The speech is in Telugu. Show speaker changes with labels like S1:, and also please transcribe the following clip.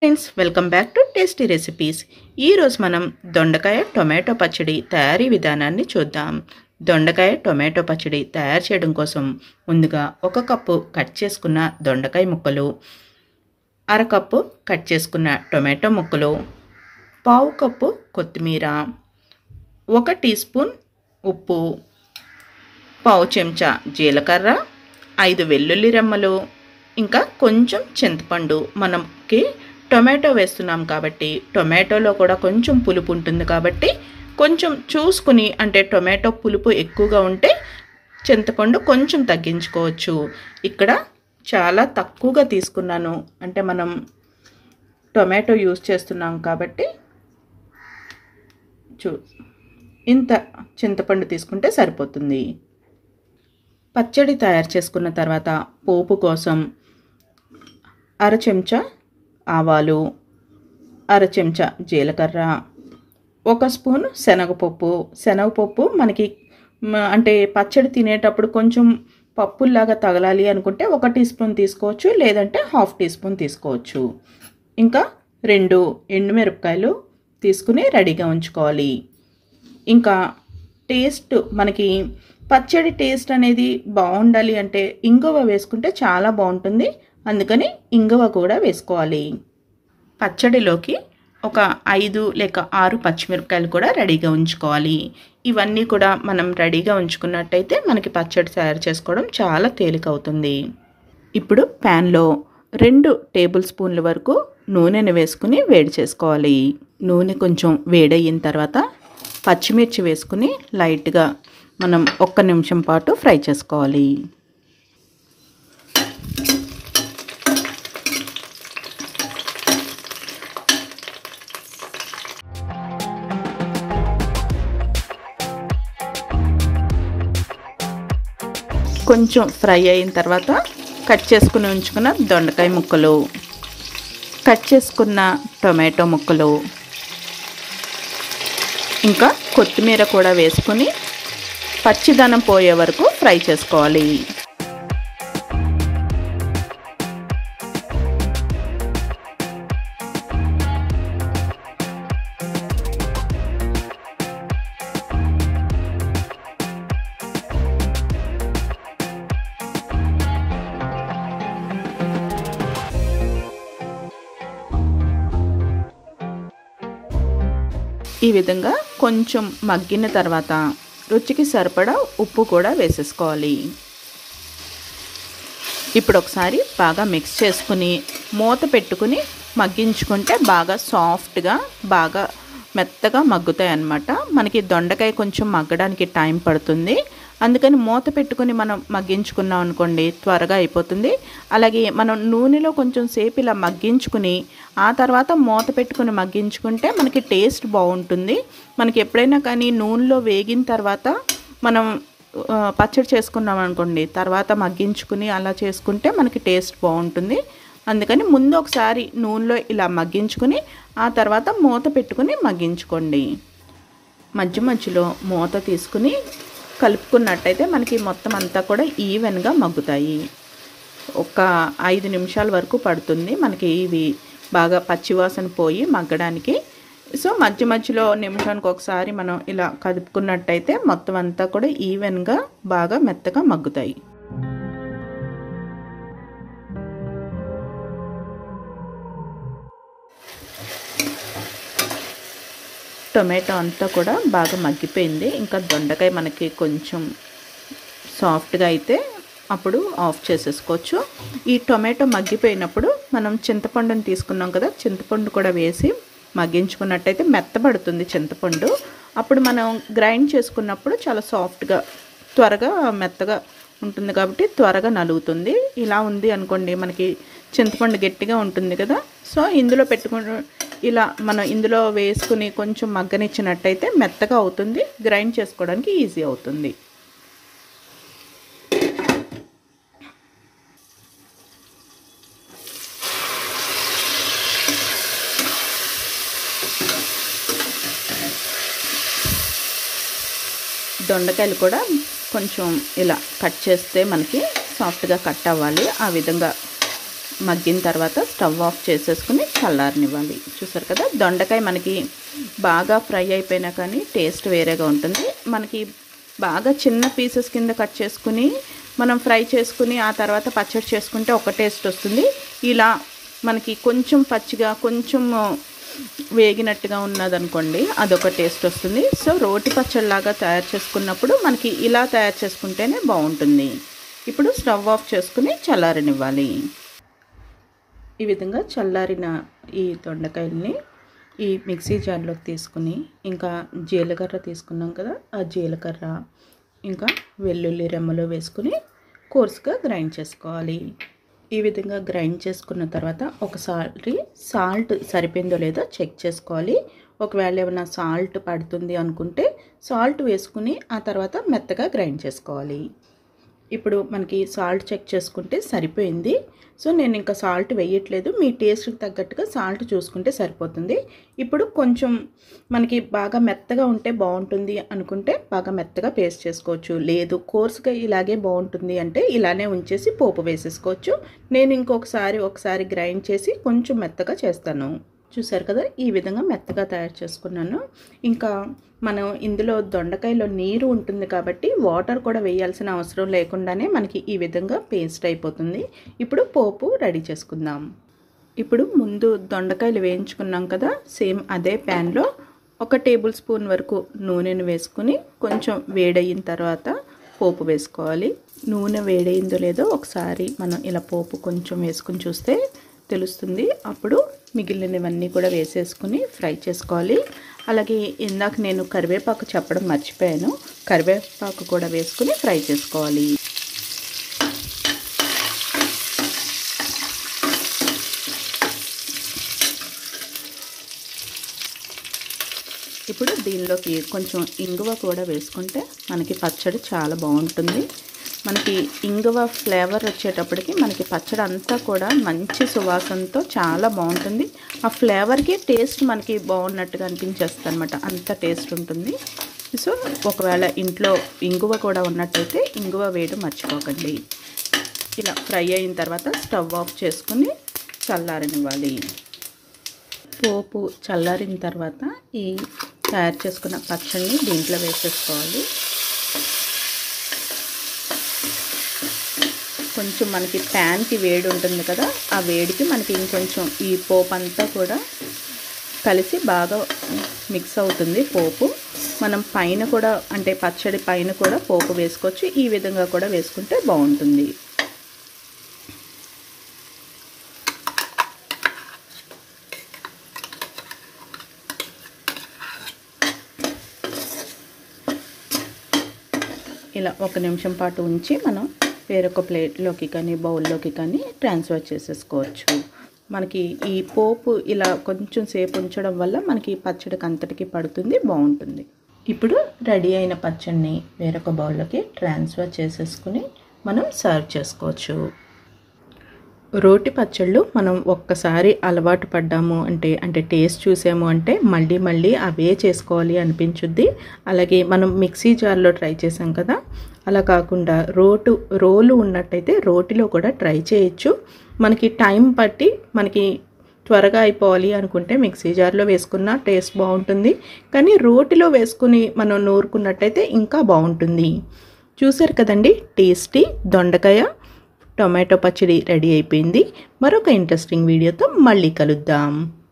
S1: friends welcome back to tasty recipes ఈరోజు మనం దొండకాయ టొమాటో పచ్చడి తయారీ విధానాన్ని చూద్దాం దొండకాయ టొమాటో పచ్చడి తయారు చేయడం కోసం ముందుగా ఒక కప్పు కట్ చేసుకున్న దొండకాయ ముక్కలు అరకప్పు కట్ చేసుకున్న టొమాటో ముక్కలు పావు కప్పు కొత్తిమీర ఒక టీ స్పూన్ ఉప్పు పావు చెంచా జీలకర్ర ఐదు వెల్లుల్లి రెమ్మలు ఇంకా కొంచెం చింతపండు మనకి టొమాటో వేస్తున్నాం కాబట్టి టొమాటోలో కూడా కొంచెం పులుపు ఉంటుంది కాబట్టి కొంచెం చూసుకుని అంటే టొమాటో పులుపు ఎక్కువగా ఉంటే చింతపండు కొంచెం తగ్గించుకోవచ్చు ఇక్కడ చాలా తక్కువగా తీసుకున్నాను అంటే మనం టొమాటో యూస్ చేస్తున్నాం కాబట్టి చూ ఇంత చింతపండు తీసుకుంటే సరిపోతుంది పచ్చడి తయారు చేసుకున్న తర్వాత పోపు కోసం అర చెంచా ఆవాలు అర చెంచా జీలకర్ర ఒక స్పూన్ శనగపప్పు శనగపప్పు మనకి మ- అంటే పచ్చడి తినేటప్పుడు కొంచెం పప్పుల్లాగా తగలాలి అనుకుంటే ఒక టీ స్పూన్ తీసుకోవచ్చు లేదంటే హాఫ్ టీ స్పూన్ తీసుకోవచ్చు ఇంకా రెండు ఎండుమిరపకాయలు తీసుకుని రెడీగా ఉంచుకోవాలి ఇంకా టేస్ట్ మనకి పచ్చడి టేస్ట్ అనేది బాగుండాలి అంటే ఇంగువ వేసుకుంటే చాలా బాగుంటుంది అందుకని ఇంగువ కూడా వేసుకోవాలి పచ్చడిలోకి ఒక ఐదు లేక ఆరు పచ్చిమిరపకాయలు కూడా రెడీగా ఉంచుకోవాలి ఇవన్నీ కూడా మనం రెడీగా ఉంచుకున్నట్టయితే మనకి పచ్చడి తయారు చేసుకోవడం చాలా తేలిక అవుతుంది ఇప్పుడు ప్యాన్లో రెండు టేబుల్ స్పూన్ల వరకు నూనెను వేసుకుని వేడి చేసుకోవాలి నూనె కొంచెం వేడయిన తర్వాత పచ్చిమిర్చి వేసుకుని లైట్గా మనం ఒక్క నిమిషం పాటు ఫ్రై చేసుకోవాలి కొంచెం ఫ్రై అయిన తర్వాత కట్ చేసుకుని ఉంచుకున్న దొండకాయ ముక్కలు కట్ చేసుకున్న టొమాటో ముక్కలు ఇంకా కొత్తిమీర కూడా వేసుకొని పచ్చిదనం పోయే వరకు ఫ్రై చేసుకోవాలి ఈ విధంగా కొంచెం మగ్గిన తర్వాత రుచికి సరిపడా ఉప్పు కూడా వేసేసుకోవాలి ఇప్పుడు ఒకసారి బాగా మిక్స్ చేసుకుని మూత పెట్టుకుని మగ్గించుకుంటే బాగా సాఫ్ట్గా బాగా మెత్తగా మగ్గుతాయి అన్నమాట మనకి దొండకాయ కొంచెం మగ్గడానికి టైం పడుతుంది అందుకని మూత పెట్టుకుని మనం మగ్గించుకున్నాం అనుకోండి త్వరగా అయిపోతుంది అలాగే మనం నూనెలో కొంచెం సేపు ఇలా మగ్గించుకుని ఆ తర్వాత మూత పెట్టుకుని మగ్గించుకుంటే మనకి టేస్ట్ బాగుంటుంది మనకి ఎప్పుడైనా కానీ నూనెలో వేగిన తర్వాత మనం ఆ, పచ్చడి చేసుకున్నాం అనుకోండి తర్వాత మగ్గించుకుని అలా చేసుకుంటే మనకి టేస్ట్ బాగుంటుంది అందుకని ముందు ఒకసారి నూనెలో ఇలా మగ్గించుకుని ఆ తర్వాత మూత పెట్టుకుని మగ్గించుకోండి మధ్య మధ్యలో మూత తీసుకుని కలుపుకున్నట్టయితే మనకి మొత్తం అంతా కూడా ఈవెన్గా మగ్గుతాయి ఒక ఐదు నిమిషాల వరకు పడుతుంది మనకి ఇవి బాగా పచ్చివాసన పోయి మగ్గడానికి సో మధ్య మధ్యలో నిమిషానికి ఒకసారి మనం ఇలా కదుపుకున్నట్టయితే మొత్తం అంతా కూడా ఈవెన్గా బాగా మెత్తగా మగ్గుతాయి టొమాటో అంతా కూడా బాగా మగ్గిపోయింది ఇంకా దొండకాయ మనకి కొంచెం సాఫ్ట్గా అయితే అప్పుడు ఆఫ్ చేసేసుకోవచ్చు ఈ టొమాటో మగ్గిపోయినప్పుడు మనం చింతపండుని తీసుకున్నాం కదా చింతపండు కూడా వేసి మగ్గించుకున్నట్టయితే మెత్తబడుతుంది చింతపండు అప్పుడు మనం గ్రైండ్ చేసుకున్నప్పుడు చాలా సాఫ్ట్గా త్వరగా మెత్తగా ఉంటుంది కాబట్టి త్వరగా నలుగుతుంది ఇలా ఉంది అనుకోండి మనకి చింతపండు గట్టిగా ఉంటుంది కదా సో ఇందులో పెట్టుకుని ఇలా మనం ఇందులో వేసుకుని కొంచెం మగ్గనిచ్చినట్టయితే మెత్తగా అవుతుంది గ్రైండ్ చేసుకోవడానికి ఈజీ అవుతుంది దొండకాయలు కూడా కొంచెం ఇలా కట్ చేస్తే మనకి సాఫ్ట్గా కట్ అవ్వాలి ఆ విధంగా మగ్గిన తర్వాత స్టవ్ ఆఫ్ చేసేసుకుని చల్లారనివ్వాలి చూసారు కదా దొండకాయ మనకి బాగా ఫ్రై అయిపోయినా కానీ టేస్ట్ వేరేగా ఉంటుంది మనకి బాగా చిన్న పీసెస్ కింద కట్ చేసుకుని మనం ఫ్రై చేసుకుని ఆ తర్వాత పచ్చడి చేసుకుంటే ఒక టేస్ట్ వస్తుంది ఇలా మనకి కొంచెం పచ్చిగా కొంచెం వేగినట్టుగా ఉన్నదనుకోండి అదొక టేస్ట్ వస్తుంది సో రోటి పచ్చడిలాగా తయారు చేసుకున్నప్పుడు మనకి ఇలా తయారు చేసుకుంటేనే బాగుంటుంది ఇప్పుడు స్టవ్ ఆఫ్ చేసుకుని చల్లారనివ్వాలి ఈ విధంగా చల్లారిన ఈ దొండకాయల్ని ఈ మిక్సీ జార్లోకి తీసుకుని ఇంకా జీలకర్ర తీసుకున్నాం కదా ఆ జీలకర్ర ఇంకా వెల్లుల్లి రెమ్మలు వేసుకుని కోర్సుగా గ్రైండ్ చేసుకోవాలి ఈ విధంగా గ్రైండ్ చేసుకున్న తర్వాత ఒకసారి సాల్ట్ సరిపోయిందో లేదో చెక్ చేసుకోవాలి ఒకవేళ ఏమైనా సాల్ట్ పడుతుంది అనుకుంటే సాల్ట్ వేసుకుని ఆ తర్వాత మెత్తగా గ్రైండ్ చేసుకోవాలి ఇప్పుడు మనకి సాల్ట్ చెక్ చేసుకుంటే సరిపోయింది సో నేను ఇంకా సాల్ట్ వేయట్లేదు మీ టేస్ట్కి తగ్గట్టుగా సాల్ట్ చూసుకుంటే సరిపోతుంది ఇప్పుడు కొంచెం మనకి బాగా మెత్తగా ఉంటే బాగుంటుంది అనుకుంటే బాగా మెత్తగా పేస్ట్ చేసుకోవచ్చు లేదు కోర్సుగా ఇలాగే బాగుంటుంది అంటే ఇలానే ఉంచేసి పోపు వేసేసుకోవచ్చు నేను ఇంకొకసారి ఒకసారి గ్రైండ్ చేసి కొంచెం మెత్తగా చేస్తాను చూసారు కదా ఈ విధంగా మెత్తగా తయారు చేసుకున్నాను ఇంకా మనం ఇందులో దొండకాయలో నీరు ఉంటుంది కాబట్టి వాటర్ కూడా వేయాల్సిన అవసరం లేకుండానే మనకి ఈ విధంగా పేస్ట్ అయిపోతుంది ఇప్పుడు పోపు రెడీ చేసుకుందాం ఇప్పుడు ముందు దొండకాయలు వేయించుకున్నాం కదా సేమ్ అదే ప్యాన్లో ఒక టేబుల్ స్పూన్ వరకు నూనెను వేసుకుని కొంచెం వేడయిన తర్వాత పోపు వేసుకోవాలి నూనె వేడైందో లేదో ఒకసారి మనం ఇలా పోపు కొంచెం వేసుకుని చూస్తే తెలుస్తుంది అప్పుడు మిగిలినవన్నీ కూడా వేసేసుకుని ఫ్రై చేసుకోవాలి అలాగే ఇందాక నేను కరివేపాకు చెప్పడం మర్చిపోయాను కరివేపాకు కూడా వేసుకుని ఫ్రై చేసుకోవాలి ఇప్పుడు దీనిలోకి కొంచెం ఇంగువ కూడా వేసుకుంటే మనకి పచ్చడి చాలా బాగుంటుంది మనకి ఇంగువ ఫ్లేవర్ వచ్చేటప్పటికి మనకి పచ్చడి అంతా కూడా మంచి సువాసనతో చాలా బాగుంటుంది ఆ ఫ్లేవర్కి టేస్ట్ మనకి బాగున్నట్టుగా అనిపించేస్తుంది అనమాట అంత టేస్ట్ ఉంటుంది సో ఒకవేళ ఇంట్లో ఇంగువ కూడా ఉన్నట్టయితే ఇంగువ వేయడం మర్చిపోకండి ఇలా ఫ్రై అయిన తర్వాత స్టవ్ ఆఫ్ చేసుకుని చల్లారనివ్వాలి పోపు చల్లారిన తర్వాత ఈ తయారు చేసుకున్న పచ్చడిని దీంట్లో వేసేసుకోవాలి కొంచెం మనకి ప్యాన్కి వేడి ఉంటుంది కదా ఆ వేడికి మనకి ఇంకొంచెం ఈ పోపు అంతా కూడా కలిసి బాగా మిక్స్ అవుతుంది పోపు మనం పైన కూడా అంటే పచ్చడి పైన కూడా పోపు వేసుకోవచ్చు ఈ విధంగా కూడా వేసుకుంటే బాగుంటుంది ఇలా ఒక నిమిషం పాటు ఉంచి మనం వేరొక ప్లేట్లోకి కానీ బౌల్లోకి కానీ ట్రాన్స్ఫర్ చేసేసుకోవచ్చు మనకి ఈ పోపు ఇలా కొంచెం సేపు ఉంచడం వల్ల మనకి పచ్చడికి అంతటికి పడుతుంది బాగుంటుంది ఇప్పుడు రెడీ అయిన పచ్చడిని వేరొక బౌల్లోకి ట్రాన్స్ఫర్ చేసేసుకుని మనం సర్వ్ చేసుకోవచ్చు రోటి పచ్చళ్ళు మనం ఒక్కసారి అలవాటు పడ్డాము అంటే అంటే టేస్ట్ చూసాము అంటే మళ్ళీ మళ్ళీ అవే చేసుకోవాలి అనిపించుద్ది అలాగే మనం మిక్సీ జార్లో ట్రై చేసాం కదా అలా కాకుండా రోటు రోలు ఉన్నట్టయితే రోటిలో కూడా ట్రై చేయొచ్చు మనకి టైం పట్టి మనకి త్వరగా అయిపోవాలి అనుకుంటే మిక్సీ జార్లో వేసుకున్న టేస్ట్ బాగుంటుంది కానీ రోటిలో వేసుకుని మనం నూరుకున్నట్టయితే ఇంకా బాగుంటుంది చూసారు కదండి టేస్టీ దొండకాయ టొమాటో పచ్చడి రెడీ అయిపోయింది మరొక ఇంట్రెస్టింగ్ వీడియోతో మళ్ళీ కలుద్దాం